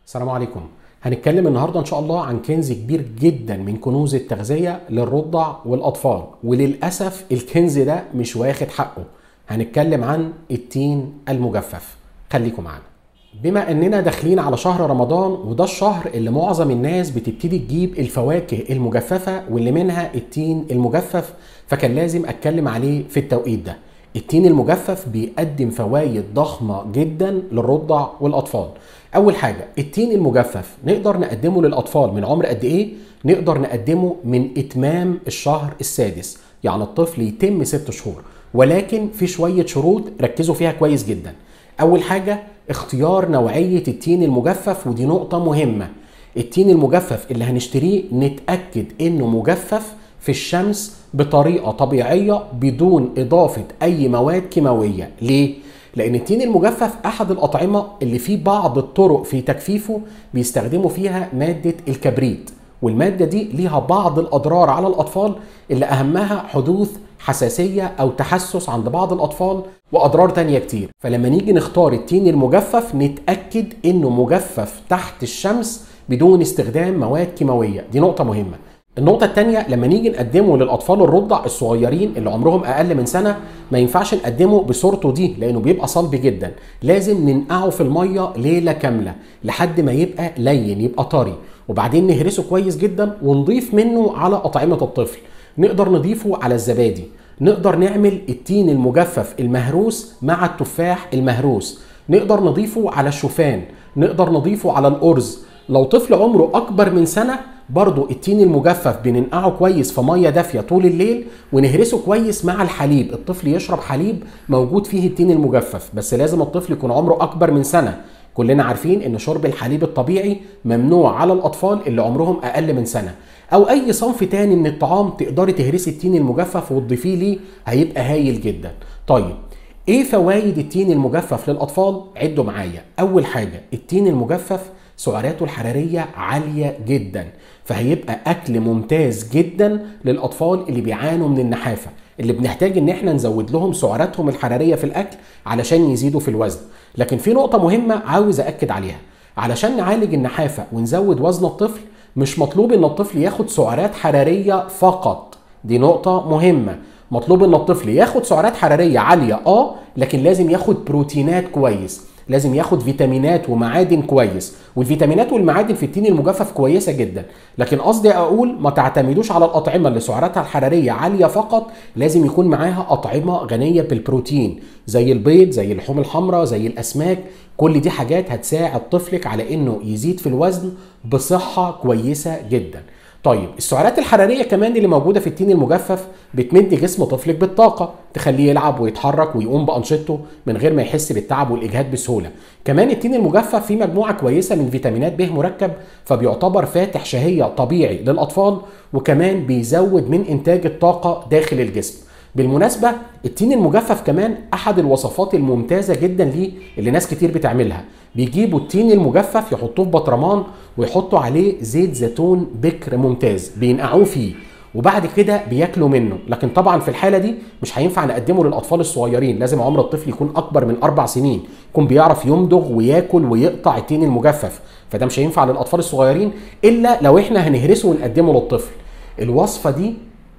السلام عليكم هنتكلم النهارده ان شاء الله عن كنز كبير جدا من كنوز التغذيه للرضع والاطفال وللاسف الكنز ده مش واخد حقه هنتكلم عن التين المجفف خليكم معانا بما اننا داخلين على شهر رمضان وده الشهر اللي معظم الناس بتبتدي تجيب الفواكه المجففه واللي منها التين المجفف فكان لازم اتكلم عليه في التوقيت ده التين المجفف بيقدم فوائد ضخمه جدا للرضع والاطفال اول حاجه التين المجفف نقدر نقدمه للاطفال من عمر قد ايه نقدر نقدمه من اتمام الشهر السادس يعني الطفل يتم ست شهور ولكن في شويه شروط ركزوا فيها كويس جدا اول حاجه اختيار نوعيه التين المجفف ودي نقطه مهمه التين المجفف اللي هنشتريه نتاكد انه مجفف في الشمس بطريقه طبيعيه بدون اضافه اي مواد كيماويه ليه لان التين المجفف احد الاطعمه اللي فيه بعض الطرق في تجفيفه بيستخدموا فيها ماده الكبريت والماده دي ليها بعض الاضرار على الاطفال اللي اهمها حدوث حساسيه او تحسس عند بعض الاطفال واضرار تانية كتير فلما نيجي نختار التين المجفف نتاكد انه مجفف تحت الشمس بدون استخدام مواد كيماويه دي نقطه مهمه النقطة التانية لما نيجي نقدمه للأطفال الرضع الصغيرين اللي عمرهم أقل من سنة ما ينفعش نقدمه بصورته دي لأنه بيبقى صلب جدا لازم ننقعه في المية ليلة كاملة لحد ما يبقى لين يبقى طري وبعدين نهرسه كويس جدا ونضيف منه على أطعمة الطفل نقدر نضيفه على الزبادي نقدر نعمل التين المجفف المهروس مع التفاح المهروس نقدر نضيفه على الشوفان نقدر نضيفه على الأرز لو طفل عمره أكبر من سنة برضو التين المجفف بننقعه كويس في ميه دافيه طول الليل ونهرسه كويس مع الحليب الطفل يشرب حليب موجود فيه التين المجفف بس لازم الطفل يكون عمره اكبر من سنه كلنا عارفين ان شرب الحليب الطبيعي ممنوع على الاطفال اللي عمرهم اقل من سنه او اي صنف تاني من الطعام تقدري تهرسي التين المجفف وتضيفيه ليه هيبقى هايل جدا طيب ايه فوائد التين المجفف للاطفال عدوا معايا اول حاجه التين المجفف سعراته الحراريه عاليه جدا فهيبقى اكل ممتاز جدا للاطفال اللي بيعانوا من النحافه اللي بنحتاج ان احنا نزود لهم سعراتهم الحراريه في الاكل علشان يزيدوا في الوزن لكن في نقطه مهمه عاوز اكد عليها علشان نعالج النحافه ونزود وزن الطفل مش مطلوب ان الطفل ياخد سعرات حراريه فقط دي نقطه مهمه مطلوب ان الطفل ياخد سعرات حراريه عاليه اه لكن لازم ياخد بروتينات كويس لازم ياخد فيتامينات ومعادن كويس والفيتامينات والمعادن في التين المجفف كويسه جدا لكن قصدي اقول ما تعتمدوش على الاطعمه اللي سعراتها الحراريه عاليه فقط لازم يكون معاها اطعمه غنيه بالبروتين زي البيض زي اللحوم الحمراء زي الاسماك كل دي حاجات هتساعد طفلك على انه يزيد في الوزن بصحه كويسه جدا طيب السعرات الحراريه كمان اللي موجوده في التين المجفف بتمد جسم طفلك بالطاقه تخليه يلعب ويتحرك ويقوم بانشطته من غير ما يحس بالتعب والاجهاد بسهوله كمان التين المجفف فيه مجموعه كويسه من فيتامينات ب مركب فبيعتبر فاتح شهيه طبيعي للاطفال وكمان بيزود من انتاج الطاقه داخل الجسم بالمناسبة التين المجفف كمان أحد الوصفات الممتازة جدا ليه اللي ناس كتير بتعملها بيجيبوا التين المجفف يحطوه في بطرمان ويحطوا عليه زيت زيتون بكر ممتاز بينقعوه فيه وبعد كده بياكلوا منه لكن طبعا في الحاله دي مش هينفع نقدمه للاطفال الصغيرين لازم عمر الطفل يكون اكبر من اربع سنين يكون بيعرف يمضغ وياكل ويقطع التين المجفف فده مش هينفع للاطفال الصغيرين الا لو احنا هنهرسه ونقدمه للطفل الوصفه دي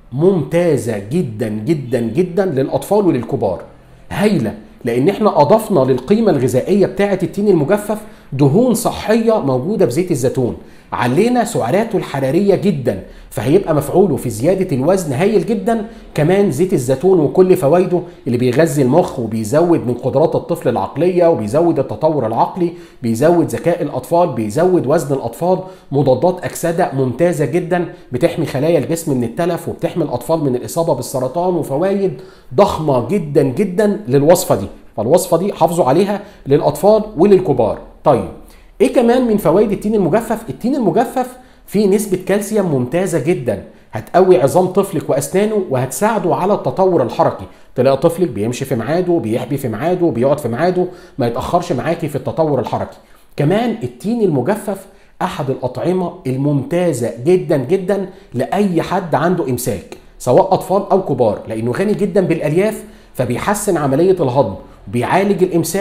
ممتازه جدا جدا جدا للاطفال وللكبار هايله لان احنا اضفنا للقيمه الغذائيه بتاعه التين المجفف دهون صحيه موجوده في زيت الزيتون علينا سعراته الحراريه جدا فهيبقى مفعوله في زياده الوزن هايل جدا كمان زيت الزيتون وكل فوائده اللي بيغذي المخ وبيزود من قدرات الطفل العقليه وبيزود التطور العقلي بيزود ذكاء الاطفال بيزود وزن الاطفال مضادات اكسده ممتازه جدا بتحمي خلايا الجسم من التلف وبتحمي الاطفال من الاصابه بالسرطان وفوائد ضخمه جدا جدا للوصفه دي فالوصفه دي حافظوا عليها للاطفال وللكبار طيب ايه كمان من فوائد التين المجفف التين المجفف فيه نسبة كالسيوم ممتازة جدا هتقوي عظام طفلك واسنانه وهتساعده على التطور الحركي تلاقي طفلك بيمشي في ميعاده بيحبي في ميعاده بيقعد في ميعاده ما يتاخرش معاكي في التطور الحركي كمان التين المجفف احد الاطعمه الممتازه جدا جدا لاي حد عنده امساك سواء اطفال او كبار لانه غني جدا بالالياف فبيحسن عمليه الهضم بيعالج الامساك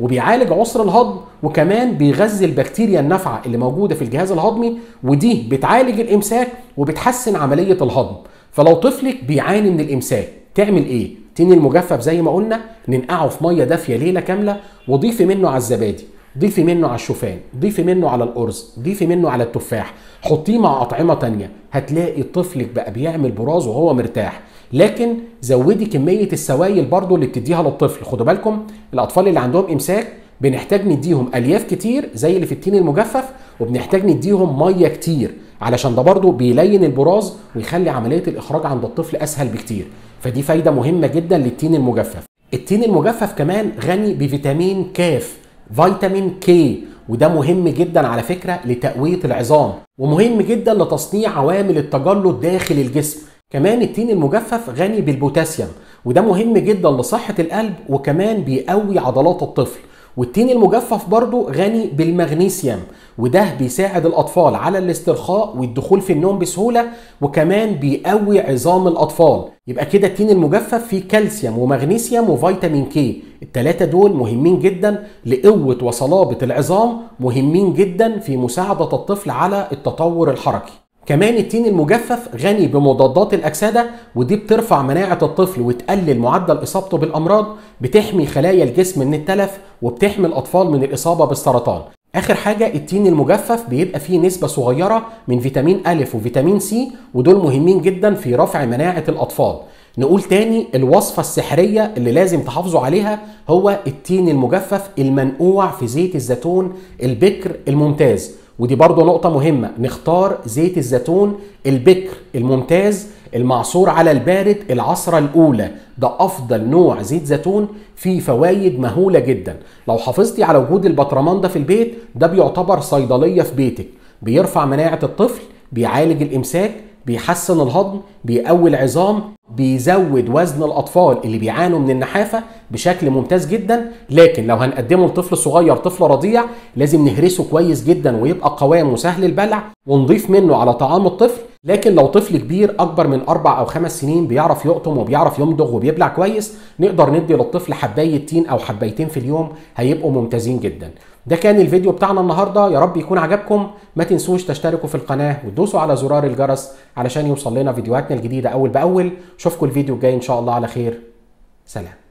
وبيعالج عسر الهضم وكمان بيغذي البكتيريا النافعه اللي موجوده في الجهاز الهضمي ودي بتعالج الامساك وبتحسن عمليه الهضم فلو طفلك بيعاني من الامساك تعمل ايه التين المجفف زي ما قلنا ننقعه في ميه دافيه ليله كامله وضيفي منه على الزبادي ضيفي منه على الشوفان ضيفي منه على الارز ضيفي منه على التفاح حطيه مع اطعمه تانية هتلاقي طفلك بقى بيعمل براز وهو مرتاح لكن زودي كميه السوائل برضو اللي بتديها للطفل خدوا بالكم الاطفال اللي عندهم امساك بنحتاج نديهم الياف كتير زي اللي في التين المجفف وبنحتاج نديهم ميه كتير علشان ده برضو بيلين البراز ويخلي عمليه الاخراج عند الطفل اسهل بكتير فدي فايده مهمه جدا للتين المجفف التين المجفف كمان غني بفيتامين كاف فيتامين كي وده مهم جدا على فكره لتقويه العظام ومهم جدا لتصنيع عوامل التجلط داخل الجسم كمان التين المجفف غني بالبوتاسيوم وده مهم جدا لصحه القلب وكمان بيقوي عضلات الطفل والتين المجفف برضو غني بالمغنيسيوم وده بيساعد الأطفال على الاسترخاء والدخول في النوم بسهولة وكمان بيقوي عظام الأطفال يبقى كده التين المجفف فيه كالسيوم ومغنيسيوم وفيتامين كي التلاتة دول مهمين جدا لقوة وصلابة العظام مهمين جدا في مساعدة الطفل على التطور الحركي كمان التين المجفف غني بمضادات الأكسدة ودي بترفع مناعة الطفل وتقلل معدل إصابته بالأمراض بتحمي خلايا الجسم من التلف وبتحمي الأطفال من الإصابة بالسرطان آخر حاجة التين المجفف بيبقى فيه نسبة صغيرة من فيتامين أ وفيتامين سي ودول مهمين جدا في رفع مناعة الأطفال نقول تاني الوصفة السحرية اللي لازم تحافظوا عليها هو التين المجفف المنقوع في زيت الزيتون البكر الممتاز ودي برضو نقطة مهمة نختار زيت الزيتون البكر الممتاز المعصور على البارد العصرة الأولى ده أفضل نوع زيت زيتون فيه فوايد مهولة جدا لو حافظتي على وجود البطرمان ده في البيت ده بيعتبر صيدلية في بيتك بيرفع مناعة الطفل بيعالج الإمساك بيحسن الهضم بيقوي العظام بيزود وزن الاطفال اللي بيعانوا من النحافه بشكل ممتاز جدا لكن لو هنقدمه لطفل صغير طفل رضيع لازم نهرسه كويس جدا ويبقى قوام وسهل البلع ونضيف منه على طعام الطفل لكن لو طفل كبير اكبر من اربع او خمس سنين بيعرف يقطم وبيعرف يمضغ وبيبلع كويس نقدر ندي للطفل حبايه تين او حبايتين في اليوم هيبقوا ممتازين جدا ده كان الفيديو بتاعنا النهارده يا رب يكون عجبكم ما تنسوش تشتركوا في القناه وتدوسوا على زرار الجرس علشان يوصل لنا فيديوهاتنا الجديده اول باول اشوفكم الفيديو الجاي ان شاء الله على خير سلام